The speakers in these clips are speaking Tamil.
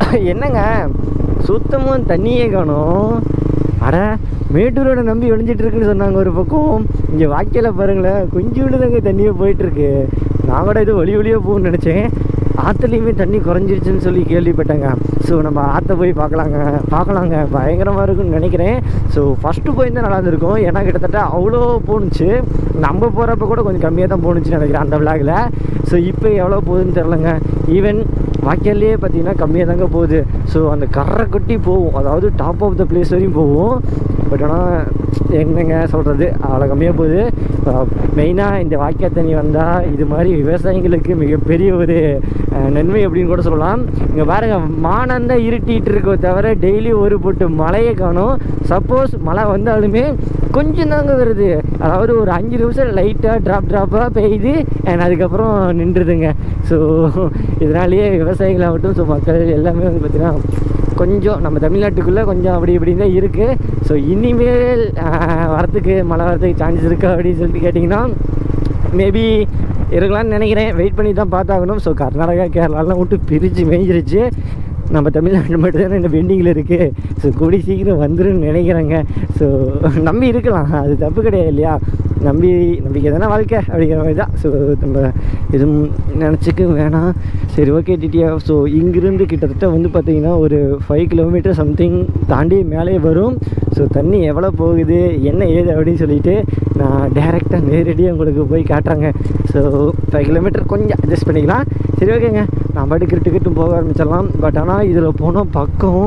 என்னங்க சுத்தமும் தண்ணியே காணும் அட மேட்டூரோட நம்பி ஒழிஞ்சிட்டு இருக்குன்னு சொன்னாங்க ஒரு பக்கம் இங்கே வாய்க்கால பாருங்களேன் கொஞ்சோண்டு தாங்க தண்ணியே போயிட்டுருக்கு நான் கூட இது ஒளி ஒளியாக போகும்னு நினச்சேன் ஆற்றுலையுமே தண்ணி குறைஞ்சிருச்சுன்னு சொல்லி கேள்விப்பட்டேங்க ஸோ நம்ம ஆற்ற போய் பார்க்கலாங்க பார்க்கலாங்க பயங்கரமாக இருக்கும்னு நினைக்கிறேன் ஸோ ஃபஸ்ட்டு போயிருந்தால் நல்லா இருந்திருக்கும் ஏன்னா கிட்டத்தட்ட அவ்வளோ போணுச்சு நம்ம போகிறப்ப கூட கொஞ்சம் கம்மியாக தான் போணுச்சுன்னு நினைக்கிறேன் அந்த விளாகில் ஸோ இப்போ எவ்வளோ போகுதுன்னு தெரிலங்க ஈவன் வாய்க்கால்லையே பார்த்தீங்கன்னா கம்மியாக தாங்க போகுது ஸோ அந்த கரை கொட்டி போகும் அதாவது டாப் ஆஃப் த பிளேஸ் வரையும் போகும் பட் ஆனால் என்னங்க சொல்கிறது அவ்வளோ கம்மியாக போகுது மெயினாக இந்த வாய்க்கால் தண்ணி வந்தால் இது மாதிரி விவசாயிகளுக்கு மிகப்பெரிய ஒரு அஹ், நன்மை அப்படின்னு கூட சொல்லலாம் இங்கே பாருங்க மானம் தான் இருட்டிகிட்டு இருக்கோ தவிர டெய்லி ஒரு பொட்டு மழையை காணும் சப்போஸ் மழை வந்தாலுமே கொஞ்சம் தாங்க வருது அதாவது ஒரு அஞ்சு நிமிஷம் லைட்டாக ட்ராப் ட்ராப்பாக பெய்யுது அண்ட் அதுக்கப்புறம் நின்றுதுங்க ஸோ இதனாலேயே விவசாயிகளாகட்டும் ஸோ மக்கள் எல்லாமே வந்து பார்த்திங்கன்னா கொஞ்சம் நம்ம தமிழ்நாட்டுக்குள்ளே கொஞ்சம் அப்படி இப்படி தான் இருக்குது ஸோ இனிமேல் ஆஹ், வரத்துக்கு மழை வரத்துக்கு சான்சஸ் இருக்கா அப்படின்னு சொல்லிட்டு கேட்டிங்கன்னா மேபி இருக்கலாம்னு நினைக்கிறேன் வெயிட் பண்ணி தான் பார்த்தாகணும் ஸோ கர்நாடகா கேரளாலாம் விட்டு பிரித்து மேய்ஞ்சிருச்சு நம்ம தமிழ்நாடு மட்டும் தானே இந்த பெண்டிங்கில் இருக்குது ஸோ கூடி சீக்கிரம் வந்துருன்னு நினைக்கிறேங்க ஸோ நம்பி இருக்கலாம் அது தப்பு கிடையாது இல்லையா நம்பி நம்பிக்கை தானே வாழ்க்கை அப்படிங்கிற மாதிரி தான் ஸோ நம்ம எதுவும் நினச்சிக்க வேணாம் சரி ஓகே டிடியா ஸோ இங்கிருந்து கிட்டத்தட்ட வந்து பார்த்திங்கன்னா ஒரு ஃபைவ் கிலோமீட்டர் சம்திங் தாண்டி மேலே வரும் ஸோ தண்ணி எவ்வளோ போகுது என்ன ஏது அப்படின்னு சொல்லிட்டு நான் டேரெக்டாக நேரடியாக உங்களுக்கு போய் காட்டுறேங்க ஸோ ஃபைவ் கிலோமீட்டர் கொஞ்சம் அட்ஜஸ்ட் பண்ணிக்கலாம் சரி ஓகேங்க நான் பாட்டு கிட்டு கிட்டும் போக ஆரம்பிச்சிடலாம் பட் ஆனால் இதில் போனால் பக்கம்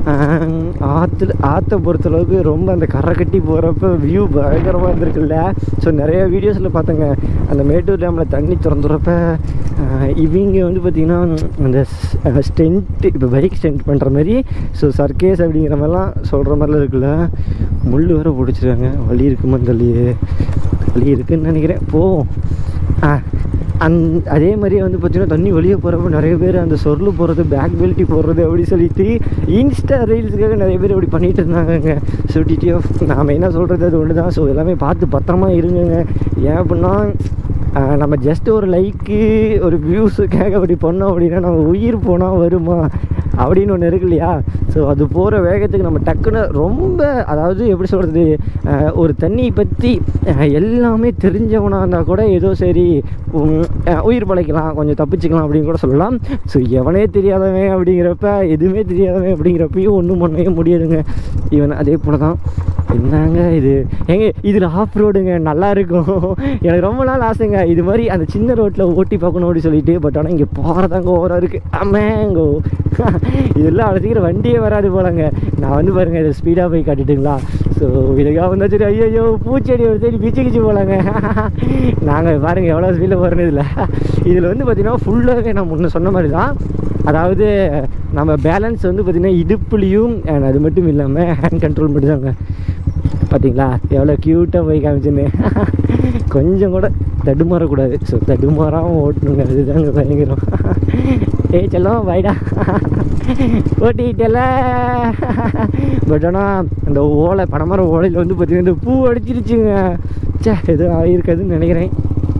ஆற்றுல ஆற்றை பொறுத்தளவுக்கு ரொம்ப அந்த கரை கட்டி போகிறப்ப வியூ பயங்கரமாக இருந்திருக்குல்ல ஸோ நிறைய வீடியோஸில் பார்த்தேங்க அந்த மேட்டூர் டேமில் தண்ணி திறந்துறப்ப ஆஹ் இவங்க வந்து பார்த்திங்கன்னா அந்த ஸ்டென்ட் இப்போ பைக் ஸ்டென்ட் பண்ணுற மாதிரி ஸோ சர்க்கேஸ் அப்படிங்கிற மாதிரிலாம் சொல்கிற மாதிரிலாம் இருக்குல்ல முள் வேற பிடிச்சிருக்காங்க வலி இருக்குமா தள்ளி வலி இருக்குன்னு நினைக்கிறேன் போவோம் ஆ அந் அதே மாதிரியே வந்து பார்த்தீங்கன்னா தண்ணி வெளியே போகிறப்ப நிறைய பேர் அந்த சொர்லு போடுறது பேக் பெல்ட்டி போடுறது அப்படி சொல்லிட்டு இன்ஸ்டா ரீல்ஸுக்காக நிறைய பேர் அப்படி பண்ணிட்டு இருந்தாங்கங்க ஸோ டிடிஎஃப் நாம் என்ன சொல்கிறது அது ஒன்று தான் ஸோ எல்லாமே பார்த்து பத்திரமா இருங்கங்க ஏன் அப்படின்னா ஆஹ், நம்ம ஜஸ்ட் ஒரு லைக்கு ஒரு வியூஸுக்காக அப்படி பண்ணோம் அப்படின்னா நம்ம உயிர் போனால் வருமா அப்படின்னு ஒன்று இருக்கு இல்லையா ஸோ அது போகிற வேகத்துக்கு நம்ம டக்குன்னு ரொம்ப அதாவது எப்படி சொல்கிறது ஒரு தண்ணி பற்றி எல்லாமே தெரிஞ்சவனாக இருந்தால் கூட ஏதோ சரி உம், அஹ், உயிர் பழைக்கலாம் கொஞ்சம் தப்பிச்சுக்கலாம் அப்படின்னு கூட சொல்லலாம் ஸோ எவனே தெரியாதவன் அப்படிங்கிறப்ப எதுவுமே தெரியாதவன் அப்படிங்கிறப்பையும் ஒன்றும் பண்ணவே முடியாதுங்க இவன் அதே போல் தான் என்னங்க இது ஏங்க இதில் ஆஃப் ரோடுங்க நல்லா இருக்கும் எனக்கு ரொம்ப நாள் ஆசைங்க இது மாதிரி அந்த சின்ன ரோட்டில் ஓட்டி பார்க்கணும் அப்படின்னு சொல்லிட்டு பட் ஆனால் இங்கே போகிறதாங்க ஓவராக இருக்குது அமேங்கோ இதெல்லாம் அவ்வளோ சீக்கிரம் வண்டியே வராது போலங்க நான் வந்து பாருங்க இதை ஸ்பீடாக போய் காட்டிட்டுங்களா ஸோ இதுக்காக வந்தால் சரி ஐயோ பூச்செடி ஒரு சரி பிச்சு கிச்சு போலாங்க நாங்கள் பாருங்கள் எவ்வளோ ஸ்பீடில் போகிறோன்னு இதில் இதில் வந்து பார்த்தீங்கன்னா ஃபுல்லாகவே நான் முன்ன சொன்ன மாதிரி தான் அதாவது நம்ம பேலன்ஸ் வந்து பார்த்திங்கன்னா இடுப்புலேயும் and அது மட்டும் இல்லாமல் ஹேண்ட் கண்ட்ரோல் மட்டும் தாங்க பார்த்தீங்களா எவ்வளோ க்யூட்டாக போய் காமிச்சுன்னு கொஞ்சம் கூட தடுமாறக்கூடாது ஸோ தடுமாறாமல் ஓட்டணுங்க அதுதாங்க பயங்கரம் ஏய் செல்லம் வைடா ஓட்டிக்கிட்டல பட் ஆனால் அந்த ஓலை பனைமர ஓலையில் வந்து பார்த்தீங்கன்னா இந்த பூ அடிச்சிருச்சுங்க சே எதுவும் ஆகிருக்காதுன்னு நினைக்கிறேன்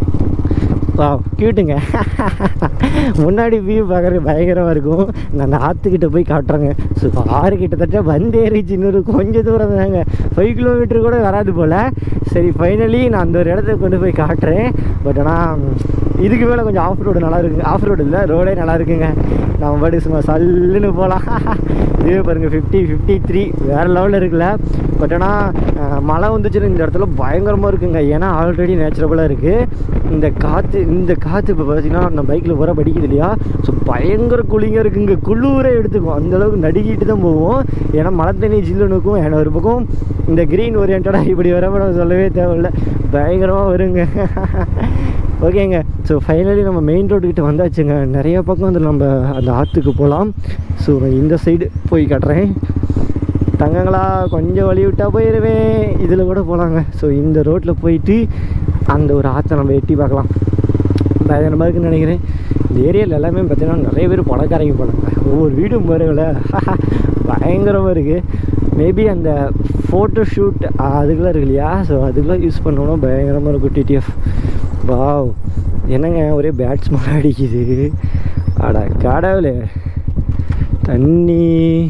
வா கியூட்டுங்க முன்னாடி வியூ பார்க்குறது பயங்கரமாக இருக்கும் நான் அந்த ஆற்றுக்கிட்ட போய் காட்டுறேங்க ஸோ ஆறு கிட்டத்தட்ட வந்தேறிச்சு இன்னொரு கொஞ்சம் தூரம் தாங்க ஃபைவ் கிலோமீட்டர் கூட வராது போல் சரி ஃபைனலி நான் அந்த ஒரு இடத்துக்கு கொண்டு போய் காட்டுறேன் பட் ஆனால் இதுக்கு மேலே கொஞ்சம் ஆஃப் ரோடு நல்லா இருக்குங்க ஆஃப் ரோடு இல்லை ரோடே நல்லா இருக்குங்க நம்ம பாட்டு சும்மா சல்லுன்னு போகலாம் இதுவே பாருங்கள் ஃபிஃப்டி ஃபிஃப்டி த்ரீ வேறு லெவலில் இருக்குல்ல பட் ஆனால் மழை வந்துச்சுன்னா இந்த இடத்துல பயங்கரமாக இருக்குங்க ஏன்னா ஆல்ரெடி நேச்சுரபுளாக இருக்குது இந்த காற்று இந்த காற்று இப்போ பார்த்தீங்கன்னா நம்ம பைக்கில் போகிற படிக்குது இல்லையா ஸோ பயங்கர கூலிங்காக இருக்குங்க குளிரே எடுத்துக்கும் அந்தளவுக்கு நடுக்கிட்டு தான் போவோம் ஏன்னா மழை தண்ணி ஜில்லுன்னு இருக்கும் ஏன்னா ஒரு பக்கம் இந்த க்ரீன் ஓரியன்டாக இப்படி வரப்ப நம்ம சொல்லவே தேவையில்ல பயங்கரமாக வருங்க ஓகேங்க ஸோ ஃபைனலி நம்ம மெயின் ரோடுக்கிட்ட வந்தாச்சுங்க நிறைய பக்கம் வந்து நம்ம அந்த ஆற்றுக்கு போகலாம் ஸோ இந்த சைடு போய் காட்டுறேன் தங்கங்களா கொஞ்சம் வழி விட்டால் போயிடுவேன் இதில் கூட போகலாங்க ஸோ இந்த ரோட்டில் போயிட்டு அந்த ஒரு ஆற்றை நம்ம எட்டி பார்க்கலாம் பயங்கரமாக இருக்குன்னு நினைக்கிறேன் இந்த ஏரியாவில் எல்லாமே பார்த்தீங்கன்னா நிறைய பேர் பணக்காரங்க போனாங்க ஒவ்வொரு வீடும் பாருங்கள பயங்கரமாக இருக்குது மேபி அந்த ஃபோட்டோ ஷூட் அதுக்கெல்லாம் இருக்கு இல்லையா ஸோ அதுக்கெல்லாம் யூஸ் பண்ணோன்னா பயங்கரமாக இருக்கும் டிடிஎஃப் வாவ் என்னங்க ஒரே பேட்ஸ் மாதிரி அடிக்குது அட கடவுளே தண்ணி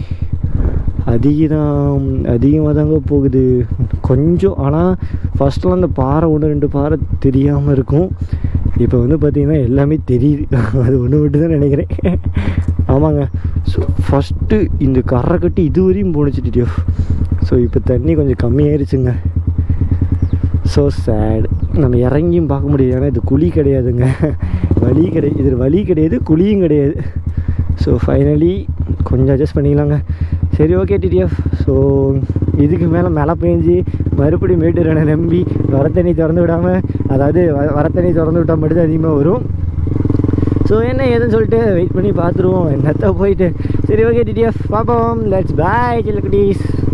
அதிகம் அதிகமாக தாங்க போகுது கொஞ்சம் ஆனால் ஃபஸ்ட்டில் அந்த பாறை ஒன்று ரெண்டு பாறை தெரியாமல் இருக்கும் இப்போ வந்து பார்த்திங்கன்னா எல்லாமே தெரியுது அது ஒன்று மட்டும் தான் நினைக்கிறேன் ஆமாங்க ஸோ ஃபஸ்ட்டு இந்த கரை கட்டி இது வரையும் போணுச்சுட்டியோ ஸோ இப்போ தண்ணி கொஞ்சம் கம்மியாயிருச்சுங்க ஸோ சேட் நம்ம இறங்கியும் பார்க்க முடியாது ஏன்னா இது குழி கிடையாதுங்க வழி கிடையாது இது வழி கிடையாது குழியும் கிடையாது ஸோ ஃபைனலி கொஞ்சம் அட்ஜஸ்ட் பண்ணிக்கலாங்க சரி ஓகே டிடிஎஃப் ஸோ இதுக்கு மேலே மழை பெஞ்சு மறுபடியும் மேட்டூரனை நம்பி வர தண்ணி திறந்து விடாமல் அதாவது வ- வர தண்ணி திறந்து விட்டால் மட்டும் அதிகமாக வரும் ஸோ என்ன ஏதுன்னு சொல்லிட்டு வெயிட் பண்ணி பார்த்துருவோம் என்னத்த போயிட்டு சரி ஓகே டிடிஎஃப் பார்ப்போம் லெட்ஸ் பாய் சில்லக்குட்டீஸ்